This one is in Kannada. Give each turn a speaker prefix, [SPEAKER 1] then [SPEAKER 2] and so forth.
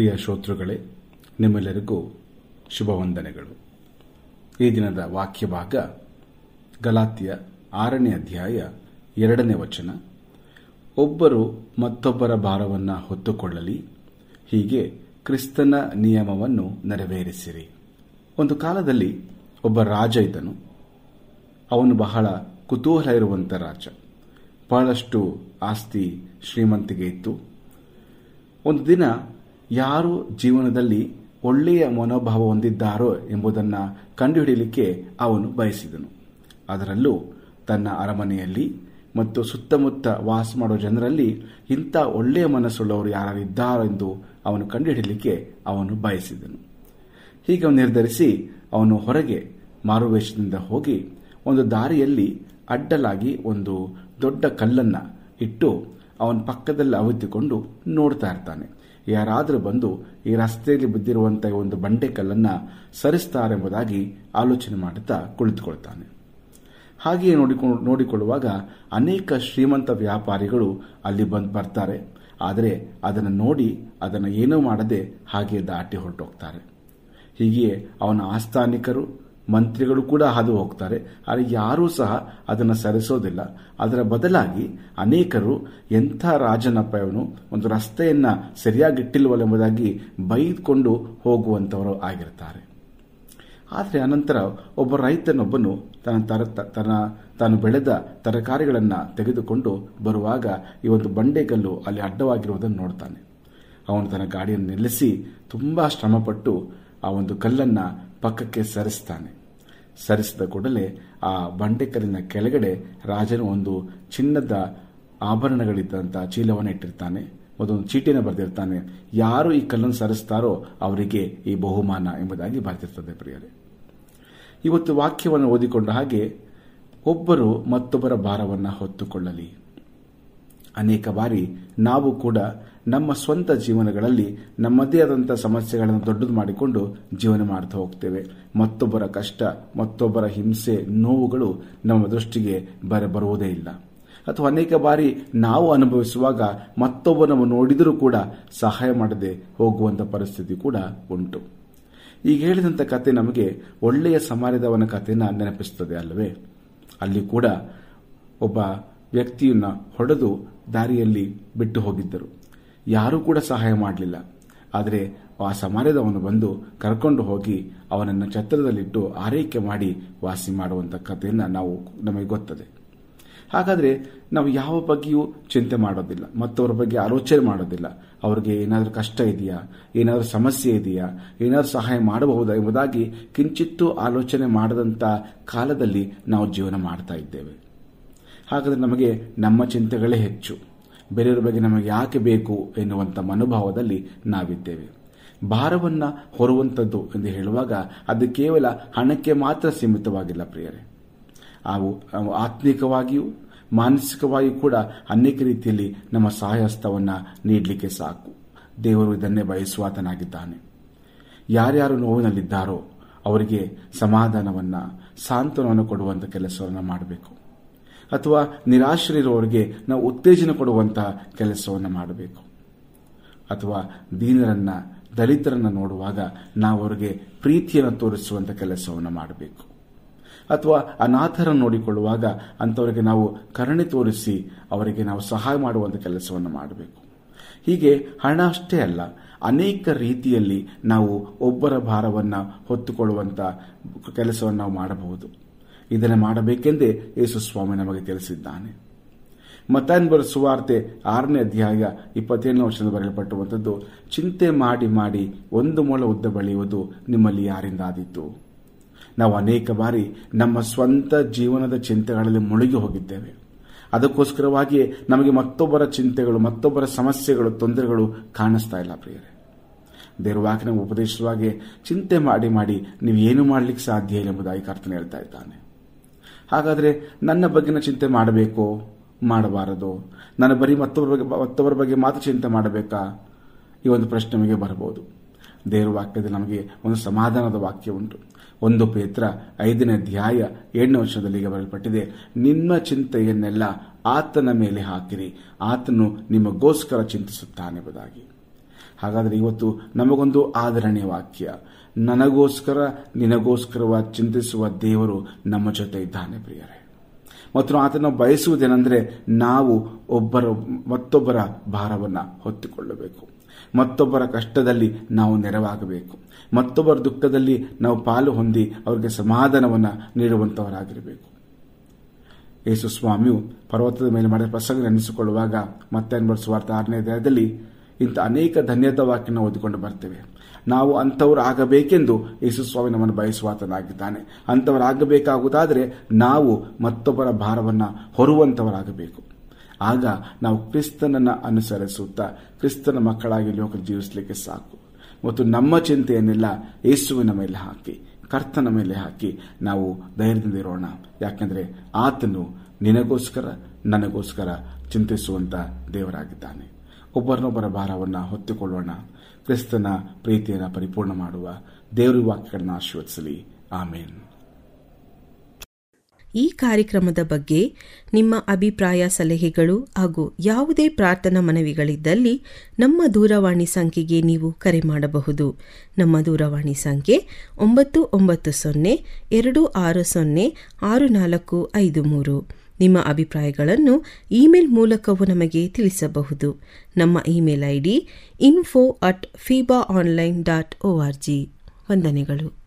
[SPEAKER 1] ಪ್ರಿಯ ಶ್ರೋತೃಗಳೇ ನಿಮ್ಮೆಲ್ಲರಿಗೂ ಶುಭವಂದನೆಗಳು ಈ ದಿನದ ವಾಕ್ಯ ಭಾಗ ಗಲಾತ್ಯ ಆರನೇ ಅಧ್ಯಾಯ ಎರಡನೇ ವಚನ ಒಬ್ಬರು ಮತ್ತೊಬ್ಬರ ಭಾರವನ್ನು ಹೊತ್ತುಕೊಳ್ಳಲಿ ಹೀಗೆ ಕ್ರಿಸ್ತನ ನಿಯಮವನ್ನು ನೆರವೇರಿಸಿರಿ ಒಂದು ಕಾಲದಲ್ಲಿ ಒಬ್ಬ ರಾಜ ಇದ್ದನು ಅವನು ಬಹಳ ಕುತೂಹಲ ಇರುವಂಥ ರಾಜ ಬಹಳಷ್ಟು ಆಸ್ತಿ ಶ್ರೀಮಂತಿಗೆ ಇತ್ತು ಒಂದು ದಿನ ಯಾರು ಜೀವನದಲ್ಲಿ ಒಳ್ಳೆಯ ಮನೋಭಾವ ಹೊಂದಿದ್ದಾರೋ ಎಂಬುದನ್ನು ಕಂಡುಹಿಡಿಯಲಿಕ್ಕೆ ಅವನು ಬಯಸಿದನು ಅದರಲ್ಲೂ ತನ್ನ ಅರಮನೆಯಲ್ಲಿ ಮತ್ತು ಸುತ್ತಮುತ್ತ ವಾಸ ಮಾಡುವ ಜನರಲ್ಲಿ ಇಂಥ ಒಳ್ಳೆಯ ಮನಸ್ಸುಳ್ಳವರು ಯಾರಿದ್ದಾರೋ ಎಂದು ಅವನು ಕಂಡುಹಿಡಿಯಲಿಕ್ಕೆ ಅವನು ಬಯಸಿದನು ಹೀಗೆ ಅವನು ನಿರ್ಧರಿಸಿ ಅವನು ಹೊರಗೆ ಮಾರುವೇಷದಿಂದ ಹೋಗಿ ಒಂದು ದಾರಿಯಲ್ಲಿ ಅಡ್ಡಲಾಗಿ ಒಂದು ದೊಡ್ಡ ಕಲ್ಲನ್ನ ಇಟ್ಟು ಅವನ ಪಕ್ಕದಲ್ಲಿ ಅವಿತುಕೊಂಡು ನೋಡ್ತಾ ಇರ್ತಾನೆ ಯಾರಾದರೂ ಬಂದು ಈ ರಸ್ತೆಯಲ್ಲಿ ಬಿದ್ದಿರುವಂತಹ ಒಂದು ಬಂಡೆ ಕಲ್ಲನ್ನ ಸರಿಸ್ತಾರೆಂಬುದಾಗಿ ಆಲೋಚನೆ ಮಾಡುತ್ತಾ ಕುಳಿತುಕೊಳ್ತಾನೆ ಹಾಗೆಯೇ ನೋಡಿಕೊಂಡು ನೋಡಿಕೊಳ್ಳುವಾಗ ಅನೇಕ ಶ್ರೀಮಂತ ವ್ಯಾಪಾರಿಗಳು ಅಲ್ಲಿ ಬಂದು ಬರ್ತಾರೆ ಆದರೆ ಅದನ್ನು ನೋಡಿ ಅದನ್ನು ಏನೂ ಮಾಡದೆ ಹಾಗೆ ದಾಟಿ ಹೊರಟೋಗ್ತಾರೆ ಹೀಗೆಯೇ ಅವನ ಆಸ್ಥಾನಿಕರು ಮಂತ್ರಿಗಳು ಕೂಡ ಹಾದು ಹೋಗ್ತಾರೆ ಆದರೆ ಯಾರೂ ಸಹ ಅದನ್ನು ಸರಿಸೋದಿಲ್ಲ ಅದರ ಬದಲಾಗಿ ಅನೇಕರು ಎಂಥ ರಾಜನಪ್ಪ ಇವನು ಒಂದು ರಸ್ತೆಯನ್ನ ಸರಿಯಾಗಿಟ್ಟಿಲ್ವಲ್ಲ ಎಂಬುದಾಗಿ ಬೈದುಕೊಂಡು ಹೋಗುವಂಥವರು ಆಗಿರ್ತಾರೆ ಆದರೆ ಅನಂತರ ಒಬ್ಬ ರೈತನೊಬ್ಬನು ತನ್ನ ತರ ತನ್ನ ತಾನು ಬೆಳೆದ ತರಕಾರಿಗಳನ್ನು ತೆಗೆದುಕೊಂಡು ಬರುವಾಗ ಈ ಒಂದು ಬಂಡೆಗಲ್ಲು ಅಲ್ಲಿ ಅಡ್ಡವಾಗಿರುವುದನ್ನು ನೋಡ್ತಾನೆ ಅವನು ತನ್ನ ಗಾಡಿಯನ್ನು ನಿಲ್ಲಿಸಿ ತುಂಬಾ ಶ್ರಮಪಟ್ಟು ಆ ಒಂದು ಕಲ್ಲನ್ನ ಪಕ್ಕಕ್ಕೆ ಸರಿಸ್ತಾನೆ ಸರಿಸಿದ ಕೂಡಲೇ ಆ ಬಂಡೆಕಲ್ಲಿನ ಕೆಳಗಡೆ ರಾಜನು ಒಂದು ಚಿನ್ನದ ಆಭರಣಗಳಿದ್ದಂಥ ಚೀಲವನ್ನು ಇಟ್ಟಿರ್ತಾನೆ ಮತ್ತೊಂದು ಚೀಟಿನ ಬರೆದಿರ್ತಾನೆ ಯಾರು ಈ ಕಲ್ಲನ್ನು ಸರಿಸ್ತಾರೋ ಅವರಿಗೆ ಈ ಬಹುಮಾನ ಎಂಬುದಾಗಿ ಬರೆದಿರ್ತದೆ ಪ್ರಿಯರೇ ಇವತ್ತು ವಾಕ್ಯವನ್ನು ಓದಿಕೊಂಡ ಹಾಗೆ ಒಬ್ಬರು ಮತ್ತೊಬ್ಬರ ಭಾರವನ್ನು ಹೊತ್ತುಕೊಳ್ಳಲಿ ಅನೇಕ ಬಾರಿ ನಾವು ಕೂಡ ನಮ್ಮ ಸ್ವಂತ ಜೀವನಗಳಲ್ಲಿ ನಮ್ಮದೇ ಆದಂಥ ಸಮಸ್ಯೆಗಳನ್ನು ದೊಡ್ಡದು ಮಾಡಿಕೊಂಡು ಜೀವನ ಮಾಡ್ತಾ ಹೋಗ್ತೇವೆ ಮತ್ತೊಬ್ಬರ ಕಷ್ಟ ಮತ್ತೊಬ್ಬರ ಹಿಂಸೆ ನೋವುಗಳು ನಮ್ಮ ದೃಷ್ಟಿಗೆ ಬರ ಬರುವುದೇ ಇಲ್ಲ ಅಥವಾ ಅನೇಕ ಬಾರಿ ನಾವು ಅನುಭವಿಸುವಾಗ ಮತ್ತೊಬ್ಬನನ್ನು ನೋಡಿದರೂ ಕೂಡ ಸಹಾಯ ಮಾಡದೆ ಹೋಗುವಂಥ ಪರಿಸ್ಥಿತಿ ಕೂಡ ಉಂಟು ಈಗ ಹೇಳಿದಂಥ ಕತೆ ನಮಗೆ ಒಳ್ಳೆಯ ಸಮಾಜದವನ ಕಥೆನ ನೆನಪಿಸುತ್ತದೆ ಅಲ್ಲವೇ ಅಲ್ಲಿ ಕೂಡ ಒಬ್ಬ ವ್ಯಕ್ತಿಯನ್ನ ಹೊಡೆದು ದಾರಿಯಲ್ಲಿ ಬಿಟ್ಟು ಹೋಗಿದ್ದರು ಯಾರೂ ಕೂಡ ಸಹಾಯ ಮಾಡಲಿಲ್ಲ ಆದರೆ ಆ ಸಮಾಜದವನು ಬಂದು ಕರ್ಕೊಂಡು ಹೋಗಿ ಅವನನ್ನು ಛತ್ರದಲ್ಲಿಟ್ಟು ಆರೈಕೆ ಮಾಡಿ ವಾಸಿ ಮಾಡುವಂಥ ಕಥೆಯನ್ನು ನಾವು ನಮಗೆ ಗೊತ್ತದೆ ಹಾಗಾದರೆ ನಾವು ಯಾವ ಬಗ್ಗೆಯೂ ಚಿಂತೆ ಮಾಡೋದಿಲ್ಲ ಮತ್ತವರ ಬಗ್ಗೆ ಆಲೋಚನೆ ಮಾಡೋದಿಲ್ಲ ಅವ್ರಿಗೆ ಏನಾದರೂ ಕಷ್ಟ ಇದೆಯಾ ಏನಾದರೂ ಸಮಸ್ಯೆ ಇದೆಯಾ ಏನಾದರೂ ಸಹಾಯ ಮಾಡಬಹುದಾ ಎಂಬುದಾಗಿ ಕಿಂಚಿತ್ತೂ ಆಲೋಚನೆ ಮಾಡದಂಥ ಕಾಲದಲ್ಲಿ ನಾವು ಜೀವನ ಮಾಡ್ತಾ ಇದ್ದೇವೆ ಹಾಗಾದರೆ ನಮಗೆ ನಮ್ಮ ಚಿಂತೆಗಳೇ ಹೆಚ್ಚು ಬೇರೆಯವರ ಬಗ್ಗೆ ನಮಗೆ ಯಾಕೆ ಬೇಕು ಎನ್ನುವಂಥ ಮನೋಭಾವದಲ್ಲಿ ನಾವಿದ್ದೇವೆ ಭಾರವನ್ನ ಹೊರುವಂಥದ್ದು ಎಂದು ಹೇಳುವಾಗ ಅದು ಕೇವಲ ಹಣಕ್ಕೆ ಮಾತ್ರ ಸೀಮಿತವಾಗಿಲ್ಲ ಪ್ರಿಯರೇ ಅವು ಆತ್ಮಿಕವಾಗಿಯೂ ಮಾನಸಿಕವಾಗಿಯೂ ಕೂಡ ಅನೇಕ ರೀತಿಯಲ್ಲಿ ನಮ್ಮ ಸಹಾಯಹಸ್ತವನ್ನು ನೀಡಲಿಕ್ಕೆ ಸಾಕು ದೇವರು ಇದನ್ನೇ ಬಯಸುವಾತನಾಗಿದ್ದಾನೆ ಯಾರ್ಯಾರು ನೋವಿನಲ್ಲಿದ್ದಾರೋ ಅವರಿಗೆ ಸಮಾಧಾನವನ್ನ ಸಾಂತ್ವನವನ್ನು ಕೊಡುವಂಥ ಕೆಲಸವನ್ನು ಮಾಡಬೇಕು ಅಥವಾ ನಿರಾಶ್ರಯಿರುವವರಿಗೆ ನಾವು ಉತ್ತೇಜನ ಕೊಡುವಂತಹ ಕೆಲಸವನ್ನು ಮಾಡಬೇಕು ಅಥವಾ ದೀನರನ್ನ ದಲಿತರನ್ನ ನೋಡುವಾಗ ನಾವು ಅವರಿಗೆ ಪ್ರೀತಿಯನ್ನು ತೋರಿಸುವಂಥ ಕೆಲಸವನ್ನು ಮಾಡಬೇಕು ಅಥವಾ ಅನಾಥರನ್ನು ನೋಡಿಕೊಳ್ಳುವಾಗ ಅಂಥವರಿಗೆ ನಾವು ಕರುಣೆ ತೋರಿಸಿ ಅವರಿಗೆ ನಾವು ಸಹಾಯ ಮಾಡುವಂಥ ಕೆಲಸವನ್ನು ಮಾಡಬೇಕು ಹೀಗೆ ಹಣ ಅಷ್ಟೇ ಅಲ್ಲ ಅನೇಕ ರೀತಿಯಲ್ಲಿ ನಾವು ಒಬ್ಬರ ಭಾರವನ್ನು ಹೊತ್ತುಕೊಳ್ಳುವಂಥ ಕೆಲಸವನ್ನು ನಾವು ಮಾಡಬಹುದು ಇದನ್ನು ಮಾಡಬೇಕೆಂದೇ ಯೇಸು ಸ್ವಾಮಿ ನಮಗೆ ತಿಳಿಸಿದ್ದಾನೆ ಮತಾನ್ಬರ ಸುವಾರ್ತೆ ಆರನೇ ಅಧ್ಯಾಯ ಇಪ್ಪತ್ತೇಳನೇ ವರ್ಷದ ಬರೆಯಲ್ಪಟ್ಟುವಂಥದ್ದು ಚಿಂತೆ ಮಾಡಿ ಮಾಡಿ ಒಂದು ಮೊಳ ಉದ್ದ ಬೆಳೆಯುವುದು ನಿಮ್ಮಲ್ಲಿ ಯಾರಿಂದ ಆದೀತು ನಾವು ಅನೇಕ ಬಾರಿ ನಮ್ಮ ಸ್ವಂತ ಜೀವನದ ಚಿಂತೆಗಳಲ್ಲಿ ಮುಳುಗಿ ಹೋಗಿದ್ದೇವೆ ಅದಕ್ಕೋಸ್ಕರವಾಗಿಯೇ ನಮಗೆ ಮತ್ತೊಬ್ಬರ ಚಿಂತೆಗಳು ಮತ್ತೊಬ್ಬರ ಸಮಸ್ಯೆಗಳು ತೊಂದರೆಗಳು ಕಾಣಿಸ್ತಾ ಇಲ್ಲ ಪ್ರಿಯರೇ ದೇವರು ವಾಕ್ಯನ ಉಪದೇಶವಾಗಿ ಚಿಂತೆ ಮಾಡಿ ಮಾಡಿ ನೀವು ಏನು ಮಾಡಲಿಕ್ಕೆ ಸಾಧ್ಯ ಇಲ್ಲ ಎಂಬುದಾಗಿ ಕರ್ತನೆ ಹೇಳ್ತಾ ಇದ್ದಾನೆ ಹಾಗಾದರೆ ನನ್ನ ಬಗ್ಗೆನ ಚಿಂತೆ ಮಾಡಬೇಕೋ ಮಾಡಬಾರದು ನನ್ನ ಬರೀ ಮತ್ತೊಬ್ಬರ ಬಗ್ಗೆ ಮತ್ತೊಬ್ಬರ ಬಗ್ಗೆ ಮಾತ್ರ ಚಿಂತೆ ಮಾಡಬೇಕಾ ಈ ಒಂದು ಪ್ರಶ್ನೆ ನಮಗೆ ಬರಬಹುದು ದೇವರ ವಾಕ್ಯದಲ್ಲಿ ನಮಗೆ ಒಂದು ಸಮಾಧಾನದ ವಾಕ್ಯ ಉಂಟು ಒಂದು ಪೇತ್ರ ಐದನೇ ಅಧ್ಯಾಯ ಏಳನೇ ವರ್ಷದಲ್ಲಿ ಈಗ ಬರೆಯಲ್ಪಟ್ಟಿದೆ ನಿಮ್ಮ ಚಿಂತೆಯನ್ನೆಲ್ಲ ಆತನ ಮೇಲೆ ಹಾಕಿರಿ ಆತನು ನಿಮಗೋಸ್ಕರ ಚಿಂತಿಸುತ್ತಾನೆಂಬುದಾಗಿ ಹಾಗಾದರೆ ಇವತ್ತು ನಮಗೊಂದು ಆದರಣೀಯ ವಾಕ್ಯ ನನಗೋಸ್ಕರ ನಿನಗೋಸ್ಕರವಾಗಿ ಚಿಂತಿಸುವ ದೇವರು ನಮ್ಮ ಜೊತೆ ಇದ್ದಾನೆ ಪ್ರಿಯರೇ ಮತ್ತು ಆತನ ಬಯಸುವುದೇನೆಂದರೆ ನಾವು ಒಬ್ಬರ ಮತ್ತೊಬ್ಬರ ಭಾರವನ್ನು ಹೊತ್ತುಕೊಳ್ಳಬೇಕು ಮತ್ತೊಬ್ಬರ ಕಷ್ಟದಲ್ಲಿ ನಾವು ನೆರವಾಗಬೇಕು ಮತ್ತೊಬ್ಬರ ದುಃಖದಲ್ಲಿ ನಾವು ಪಾಲು ಹೊಂದಿ ಅವರಿಗೆ ಸಮಾಧಾನವನ್ನು ನೀಡುವಂಥವರಾಗಿರಬೇಕು ಯೇಸು ಸ್ವಾಮಿಯು ಪರ್ವತದ ಮೇಲೆ ಮಾಡಿದ ಪ್ರಸಂಗ ನೆನೆಸಿಕೊಳ್ಳುವಾಗ ಮತ್ತೆ ಅನ್ಬಡಿಸುವಾರ್ಥ ಆರನೇ ಅಧ್ಯಾಯದಲ್ಲಿ ಇಂಥ ಅನೇಕ ಧನ್ಯತಾ ವಾಕ್ಯನ ಓದಿಕೊಂಡು ಬರ್ತೇವೆ ನಾವು ಅಂಥವ್ರು ಆಗಬೇಕೆಂದು ಯೇಸು ಸ್ವಾಮಿ ನಮ್ಮನ್ನು ಬಯಸುವಾತನಾಗಿದ್ದಾನೆ ಅಂಥವರಾಗಬೇಕಾಗುವುದಾದರೆ ನಾವು ಮತ್ತೊಬ್ಬರ ಭಾರವನ್ನು ಹೊರುವಂಥವರಾಗಬೇಕು ಆಗ ನಾವು ಕ್ರಿಸ್ತನನ್ನು ಅನುಸರಿಸುತ್ತಾ ಕ್ರಿಸ್ತನ ಮಕ್ಕಳಾಗಿ ಲೋಕ ಜೀವಿಸಲಿಕ್ಕೆ ಸಾಕು ಮತ್ತು ನಮ್ಮ ಚಿಂತೆಯನ್ನೆಲ್ಲ ಯೇಸುವಿನ ಮೇಲೆ ಹಾಕಿ ಕರ್ತನ ಮೇಲೆ ಹಾಕಿ ನಾವು ಧೈರ್ಯದಿಂದ ಇರೋಣ ಯಾಕೆಂದರೆ ಆತನು ನಿನಗೋಸ್ಕರ ನನಗೋಸ್ಕರ ಚಿಂತಿಸುವಂತ ದೇವರಾಗಿದ್ದಾನೆ ಒಬ್ಬರನ್ನೊಬ್ಬರ ಭಾರವನ್ನು ಹೊತ್ತುಕೊಳ್ಳೋಣ ಕ್ರಿಸ್ತನ ಪ್ರೀತಿಯನ್ನು ಪರಿಪೂರ್ಣ ಮಾಡುವ ದೇವರ ವಾಕ್ಯಗಳನ್ನು ಆಶೀರ್ವದಿಸಲಿ ಆಮೇನ್
[SPEAKER 2] ಈ ಕಾರ್ಯಕ್ರಮದ ಬಗ್ಗೆ ನಿಮ್ಮ ಅಭಿಪ್ರಾಯ ಸಲಹೆಗಳು ಹಾಗೂ ಯಾವುದೇ ಪ್ರಾರ್ಥನಾ ಮನವಿಗಳಿದ್ದಲ್ಲಿ ನಮ್ಮ ದೂರವಾಣಿ ಸಂಖ್ಯೆಗೆ ನೀವು ಕರೆ ಮಾಡಬಹುದು ನಮ್ಮ ದೂರವಾಣಿ ಸಂಖ್ಯೆ ಒಂಬತ್ತು ಒಂಬತ್ತು ಸೊನ್ನೆ ಎರಡು ಆರು ಸೊನ್ನೆ ಆರು ನಾಲ್ಕು ಐದು ಮೂರು ನಿಮ್ಮ ಅಭಿಪ್ರಾಯಗಳನ್ನು ಇಮೇಲ್ ಮೂಲಕವೂ ನಮಗೆ ತಿಳಿಸಬಹುದು ನಮ್ಮ email I D info at feeba online dot O R G ವಂದನೆಗಳು